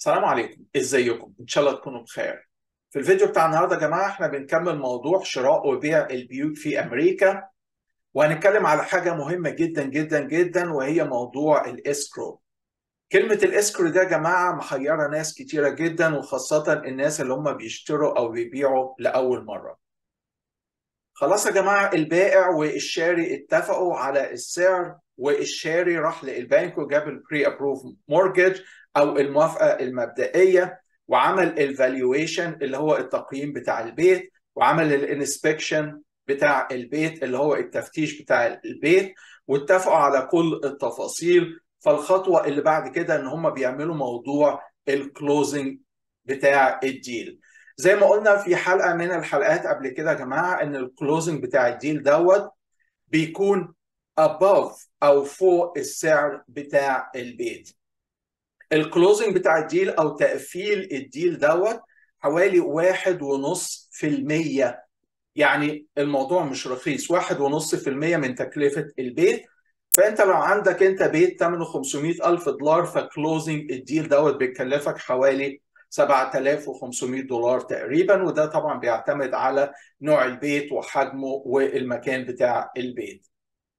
السلام عليكم ازيكم ان شاء الله تكونوا بخير في الفيديو بتاع النهارده يا جماعه احنا بنكمل موضوع شراء وبيع البيوت في امريكا وهنتكلم على حاجه مهمه جدا جدا جدا وهي موضوع الاسكرو كلمه الاسكرو ده يا جماعه محيره ناس كتيره جدا وخاصه الناس اللي هم بيشتروا او بيبيعوا لاول مره خلاص يا جماعه البائع والشاري اتفقوا على السعر والشاري راح للبنك وجاب البري ابروف مورجج او الموافقه المبدئيه وعمل الفالويشن اللي هو التقييم بتاع البيت وعمل الانسبكشن بتاع البيت اللي هو التفتيش بتاع البيت واتفقوا على كل التفاصيل فالخطوه اللي بعد كده ان هم بيعملوا موضوع الكلوزنج بتاع الديل زي ما قلنا في حلقه من الحلقات قبل كده يا جماعه ان الكلوزنج بتاع الديل دوت بيكون above او فوق السعر بتاع البيت الكلوزنج بتاع الديل او تقفيل الديل دوت حوالي واحد ونص في المية يعني الموضوع مش رخيص واحد ونص في المية من تكلفة البيت فانت لو عندك انت بيت ثمنه 500 الف دولار فكلوزنج الديل دوت بيكلفك حوالي 7500 دولار تقريبا وده طبعا بيعتمد على نوع البيت وحجمه والمكان بتاع البيت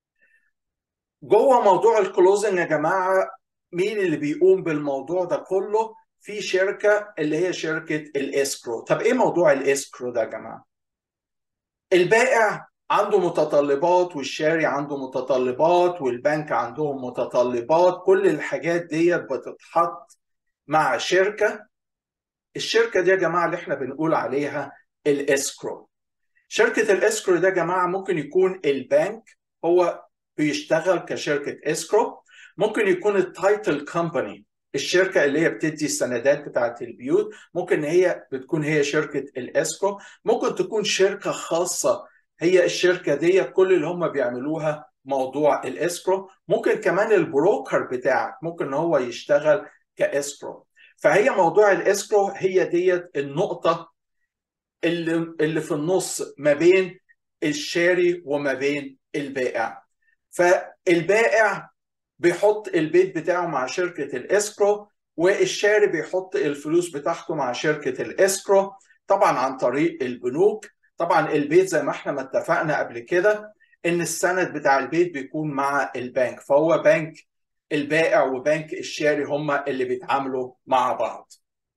جوه موضوع الكلوزنج يا جماعه مين اللي بيقوم بالموضوع ده كله في شركه اللي هي شركه الاسكرو طب ايه موضوع الاسكرو ده يا جماعه البائع عنده متطلبات والشاري عنده متطلبات والبنك عندهم متطلبات كل الحاجات ديت بتتحط مع شركه الشركه دي يا جماعه اللي احنا بنقول عليها الاسكرو شركه الاسكرو ده يا جماعه ممكن يكون البنك هو بيشتغل كشركه اسكرو ممكن يكون التايتل كومباني الشركه اللي هي بتدي السندات بتاعت البيوت ممكن هي بتكون هي شركه الاسكرو ممكن تكون شركه خاصه هي الشركه دي كل اللي هم بيعملوها موضوع الاسكرو ممكن كمان البروكر بتاعك ممكن هو يشتغل كاسكرو فهي موضوع الاسكرو هي ديت النقطه اللي اللي في النص ما بين الشاري وما بين البائع فالبائع بيحط البيت بتاعه مع شركة الاسكرو والشاري بيحط الفلوس بتاعته مع شركة الاسكرو طبعا عن طريق البنوك طبعا البيت زي ما احنا ما اتفقنا قبل كده ان السند بتاع البيت بيكون مع البنك فهو بنك البائع وبنك الشاري هما اللي بيتعاملوا مع بعض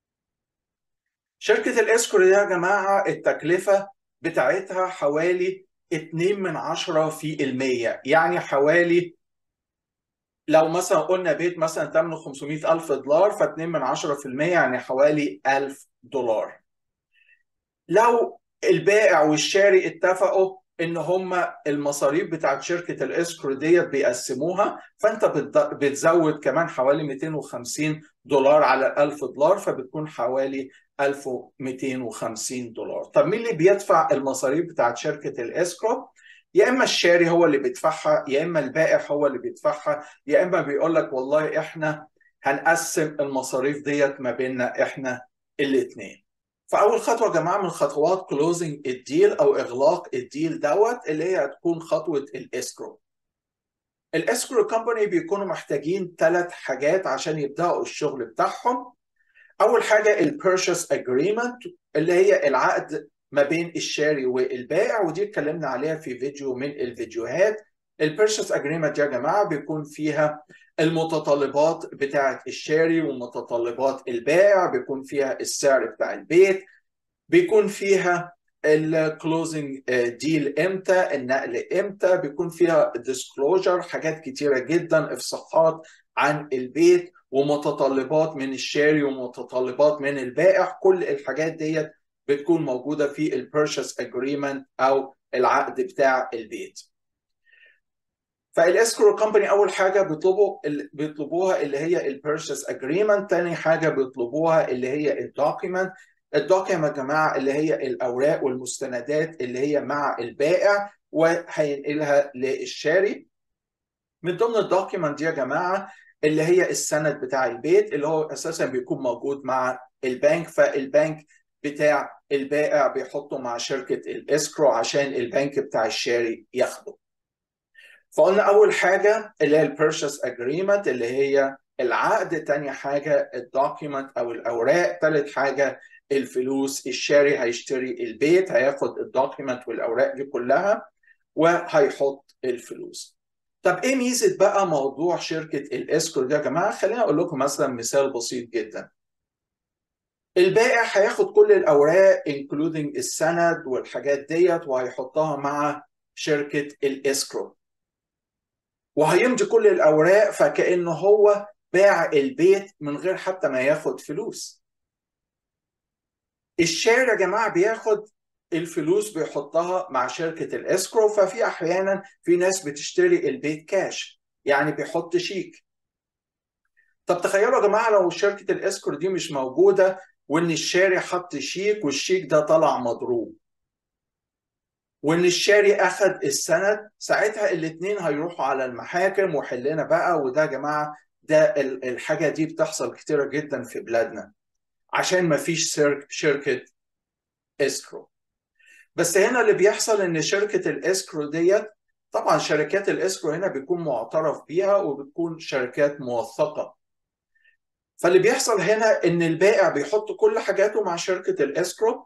شركة الاسكرو دي يا جماعة التكلفة بتاعتها حوالي 2 من 10 في المية يعني حوالي لو مثلا قلنا بيت مثلا ثمنه 500 ألف دولار ف2 من 10% يعني حوالي 1000 دولار لو البائع والشاري اتفقوا ان هم المصاريف بتاعت شركه الاسكرو ديت بيقسموها فانت بتزود كمان حوالي 250 دولار على 1000 دولار فبتكون حوالي 1250 دولار طب مين اللي بيدفع المصاريف بتاعت شركه الاسكرو يا اما الشاري هو اللي بيدفعها يا اما البائع هو اللي بيدفعها يا اما بيقول لك والله احنا هنقسم المصاريف ديت ما بيننا احنا الاثنين فاول خطوه يا جماعه من خطوات كلوزنج الديل او اغلاق الديل دوت اللي هي هتكون خطوه الاسكرو الاسكرو كومباني بيكونوا محتاجين ثلاث حاجات عشان يبداوا الشغل بتاعهم اول حاجه البيرشيس اجريمنت اللي هي العقد ما بين الشاري والبائع ودي اتكلمنا عليها في فيديو من الفيديوهات البيرشيس اجريمنت يا جماعه بيكون فيها المتطلبات بتاعه الشاري ومتطلبات البائع بيكون فيها السعر بتاع البيت بيكون فيها الكلوزنج ديل امتى النقل امتى بيكون فيها ديسكلوجر حاجات كتيره جدا افصاحات عن البيت ومتطلبات من الشاري ومتطلبات من البائع كل الحاجات ديت بتكون موجوده في البيرشيس اجريمنت او العقد بتاع البيت فالاسكرو كومباني اول حاجه بيطلبوا بيطلبوها اللي هي البيرشيس اجريمنت تاني حاجه بيطلبوها اللي هي الدوكيمنت الدوكيمنت يا جماعه اللي هي الاوراق والمستندات اللي هي مع البائع وهينقلها للشاري من ضمن الدوكيمنت دي يا جماعه اللي هي السند بتاع البيت اللي هو اساسا بيكون موجود مع البنك فالبنك بتاع البائع بيحطه مع شركة الاسكرو عشان البنك بتاع الشاري ياخده فقلنا أول حاجة اللي هي البيرشيس اجريمنت اللي هي العقد تاني حاجة الدوكيمنت أو الأوراق تالت حاجة الفلوس الشاري هيشتري البيت هياخد الدوكيمنت والأوراق دي كلها وهيحط الفلوس طب ايه ميزه بقى موضوع شركه الاسكرو ده يا جماعه خليني اقول لكم مثلا مثال بسيط جدا البائع هياخد كل الاوراق انكلودنج السند والحاجات ديت وهيحطها مع شركه الاسكرو وهيمضي كل الاوراق فكانه هو باع البيت من غير حتى ما ياخد فلوس الشارع يا جماعه بياخد الفلوس بيحطها مع شركة الاسكرو ففي أحيانا في ناس بتشتري البيت كاش يعني بيحط شيك طب تخيلوا يا جماعة لو شركة الاسكرو دي مش موجودة وإن الشاري حط شيك والشيك ده طلع مضروب وإن الشاري أخد السند ساعتها الاتنين هيروحوا على المحاكم وحلنا بقى وده يا جماعة ده الحاجة دي بتحصل كتيرة جدا في بلادنا عشان ما فيش شركة اسكرو بس هنا اللي بيحصل ان شركه الاسكرو ديت طبعا شركات الاسكرو هنا بيكون معترف بيها وبتكون شركات موثقه فاللي بيحصل هنا ان البائع بيحط كل حاجاته مع شركه الاسكرو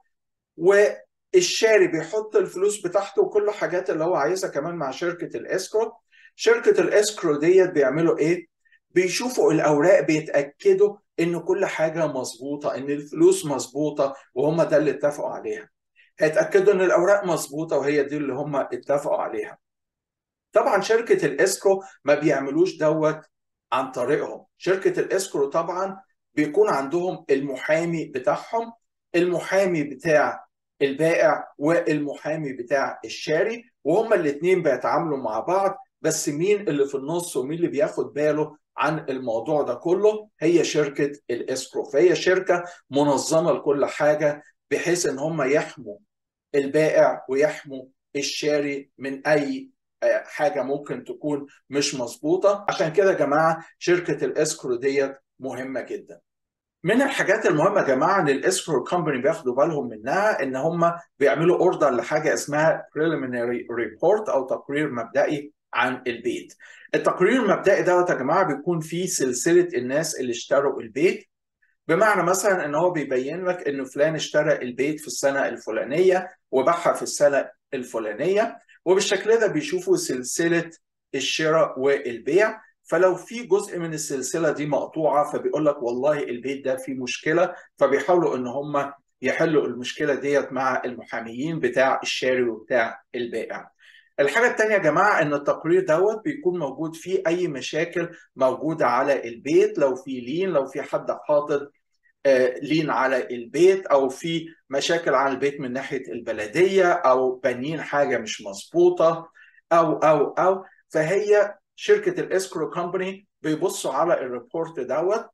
والشاري بيحط الفلوس بتاعته وكل حاجات اللي هو عايزها كمان مع شركه الاسكرو شركه الاسكرو ديت بيعملوا ايه بيشوفوا الاوراق بيتاكدوا ان كل حاجه مظبوطه ان الفلوس مظبوطه وهم ده اللي اتفقوا عليها هيتاكدوا ان الاوراق مظبوطه وهي دي اللي هم اتفقوا عليها طبعا شركه الاسكرو ما بيعملوش دوت عن طريقهم شركه الاسكرو طبعا بيكون عندهم المحامي بتاعهم المحامي بتاع البائع والمحامي بتاع الشاري وهما الاثنين بيتعاملوا مع بعض بس مين اللي في النص ومين اللي بياخد باله عن الموضوع ده كله هي شركه الاسكرو فهي شركه منظمه لكل حاجه بحيث ان هم يحموا البائع ويحموا الشاري من اي حاجه ممكن تكون مش مظبوطه عشان كده يا جماعه شركه الاسكرو ديت مهمه جدا من الحاجات المهمه يا جماعه ان الاسكرو كومباني بياخدوا بالهم منها ان هم بيعملوا اوردر لحاجه اسمها preliminary ريبورت او تقرير مبدئي عن البيت التقرير المبدئي دوت يا جماعه بيكون فيه سلسله الناس اللي اشتروا البيت بمعنى مثلا ان هو بيبين لك ان فلان اشترى البيت في السنه الفلانيه وباعها في السنه الفلانيه وبالشكل ده بيشوفوا سلسله الشراء والبيع فلو في جزء من السلسله دي مقطوعه فبيقول لك والله البيت ده فيه مشكله فبيحاولوا ان هم يحلوا المشكله ديت مع المحاميين بتاع الشاري وبتاع البائع. الحاجه الثانيه يا جماعه ان التقرير دوت بيكون موجود فيه اي مشاكل موجوده على البيت لو في لين لو في حد حاطط لين على البيت او في مشاكل على البيت من ناحيه البلديه او بانيين حاجه مش مظبوطه او او او فهي شركه الاسكرو كومباني بيبصوا على الريبورت دوت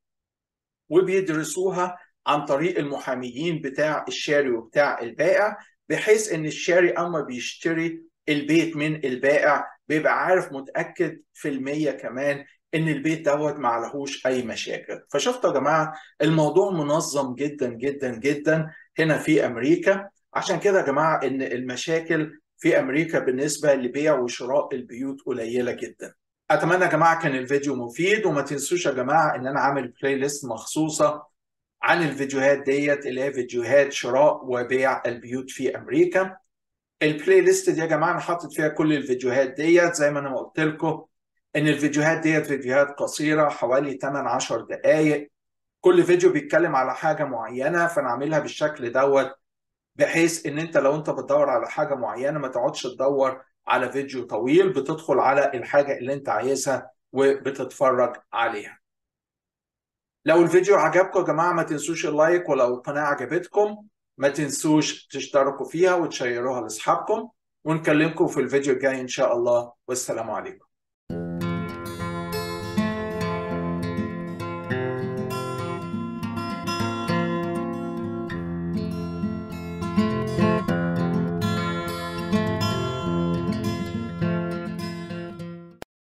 وبيدرسوها عن طريق المحاميين بتاع الشاري وبتاع البائع بحيث ان الشاري اما بيشتري البيت من البائع بيبقى عارف متاكد في المية كمان ان البيت دوت ما عليهوش اي مشاكل فشفتوا يا جماعه الموضوع منظم جدا جدا جدا هنا في امريكا عشان كده يا جماعه ان المشاكل في امريكا بالنسبه لبيع وشراء البيوت قليله جدا اتمنى يا جماعه كان الفيديو مفيد وما تنسوش يا جماعه ان انا عامل بلاي ليست مخصوصه عن الفيديوهات ديت اللي هي فيديوهات شراء وبيع البيوت في امريكا البلاي ليست دي يا جماعه انا حاطط فيها كل الفيديوهات ديت زي ما انا ما قلت لكم ان الفيديوهات ديت فيديوهات قصيره حوالي 8 10 دقائق كل فيديو بيتكلم على حاجه معينه فانا عاملها بالشكل دوت بحيث ان انت لو انت بتدور على حاجه معينه ما تقعدش تدور على فيديو طويل بتدخل على الحاجه اللي انت عايزها وبتتفرج عليها لو الفيديو عجبكم يا جماعه ما تنسوش اللايك ولو القناه عجبتكم ما تنسوش تشتركوا فيها وتشيروها لاصحابكم ونكلمكم في الفيديو الجاي ان شاء الله والسلام عليكم